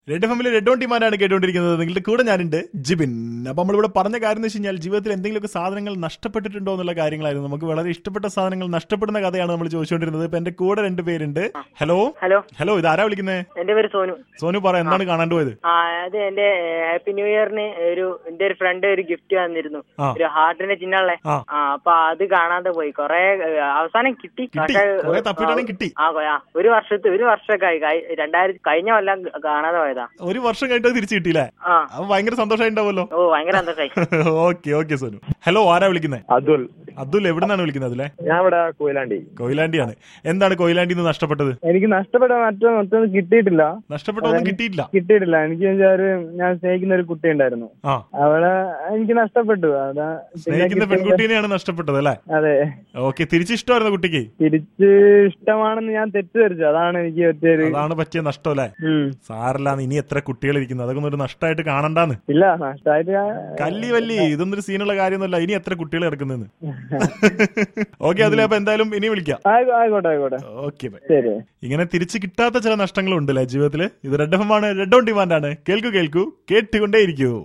Red family Red on ടീമാനാണ് കേട്ടുകൊണ്ടിരിക്കുന്നത് നിങ്ങളുടെ കൂടെ ഞാനുണ്ട് ജിബിൻ അപ്പൊ നമ്മളിവിടെ പറഞ്ഞ കാര്യം എന്ന് വെച്ച് കഴിഞ്ഞാൽ ജീവിതത്തിൽ എന്തെങ്കിലുമൊക്കെ സാധനങ്ങൾ നഷ്ടപ്പെട്ടിട്ടുണ്ടോ എന്നുള്ള കാര്യങ്ങളായിരുന്നു നമുക്ക് വളരെ ഇഷ്ടപ്പെട്ട സാധനങ്ങൾ നഷ്ടപ്പെടുന്ന കഥയാണ് നമ്മൾ ചോദിച്ചുകൊണ്ടിരുന്നത് ഇപ്പൊ എന്റെ കൂടെ രണ്ട് പേരുണ്ട് ഹലോ ഹലോ ഹലോ ഇത് ആരാ വിളിക്കുന്നത് എന്റെ പേര് സോനു സോനു പറ എന്താണ് കാണാണ്ട് പോയത് ആ അത് എന്റെ ഹാപ്പി ന്യൂ ഇയറിന് ഒരു എന്റെ ഒരു ഫ്രണ്ട് ഒരു ഗിഫ്റ്റ് തന്നിരുന്നു ആ. ഒരു ഹാർട്ടിന്റെ ചിഹ്നമുള്ള ആ. ആ അപ്പൊ അത് കാണാതെ പോയി കൊറേ ഏ, അവസാനം കിട്ടി കിട്ടി. പക്ഷേ, കുറേ തപ്പിയിട്ടാണെങ്കിൽ കിട്ടി. ആ കൊ- ആ, ഒരു വർഷത്തെ ഒരു വർഷമൊക്കെ ആയി കഴി- രണ്ടായിരത്തി കഴിഞ്ഞ കൊല്ലം കാണാതെ പോയതാ ഒരു വർഷം കഴിഞ്ഞിട്ട് തിരിച്ചു കിട്ടിയില്ലേ ആ അപ്പൊ ഭയങ്കര സന്തോഷമായി ഉണ്ടാവുമല്ലോ ഓ ഭയങ്കര സന്തോഷായി ഓക്കെ ഓക്കെ സോനു ഹലോ ആരാ വിളിക്കുന്നത് അതുൽ അബ്ദുൽ എവിടെ നിന്നാണ് വിളിക്കുന്നത് അതിലെ ഞാൻ ഇവിടെ കൊയിലാണ്ടി കൊയിലാണ്ടിയാണ് എന്താണ് കൊയിലാണ്ടിയിൽ നിന്ന് നഷ്ടപ്പെട്ടത് എനിക്ക് നഷ്ടപ്പെട്ട മറ്റൊന്നും മറ്റൊന്നും കിട്ടിയിട്ടില്ല നഷ്ടപ്പെട്ടൊന്നും കിട്ടിയിട്ടില്ല കിട്ടിയിട്ടില്ല എനിക്ക് വെച്ചാ ഒരു ഞാൻ സ്നേഹിക്കുന്ന ഒരു കുട്ടി ഉണ്ടായിരുന്നു ആ അവളെ എനിക്ക് നഷ്ടപ്പെട്ടു അതാ പിന്നെ സ്നേഹിക്കുന്ന കിട്ടിയ- പെൺകുട്ടീനെയാണ് നഷ്ടപ്പെട്ടത് അല്ലേ അതെ ഓക്കെ തിരിച്ചിഷ്ടമായിരുന്നു കുട്ടിക്ക് തിരിച്ച് ഇഷ്ടമാണെന്ന് ഞാൻ തെറ്റിദ്ധരിച്ചു അതാണ് എനിക്ക് പറ്റിയൊരു അതാണ് പറ്റിയ നഷ്ടം അല്ലേ ഉം. സാറില്ലാന്ന് ഇനി എത്ര കുട്ടികൾ ഇരിക്കുന്നു അതൊക്കെ ഒന്നും ഒരു നഷ്ടമായിട്ട് കാണണ്ടാന്ന് ഇല്ല നഷ്ടമായിട്ട് ഞാൻ- കല്ലി വല്ലി ഇതൊന്നും ഒരു സീനുള്ള കാര്യമൊന്നുമല്ല ഇനി എത്ര കുട്ടികൾ കിടക്കുന്നെന്ന് ഓക്കെ അതിലെ അപ്പൊ എന്തായാലും ഇനി വിളിക്കാം ആയിക്കോ- ആയിക്കോട്ടെ ആയിക്കോട്ടെ ഓക്കെ ശരി ഇങ്ങനെ തിരിച്ചു കിട്ടാത്ത ചില നഷ്ടങ്ങളും ഉണ്ടല്ലേ ജീവിതത്തിൽ ഇത് റെഡ് എഫ് ആണ് റെഡ് ഓൺ ഡിമാൻഡ് ആണ് കേൾക്കൂ കേൾക്കൂ കേട്ടുകൊണ്ടേയിരിക്കൂ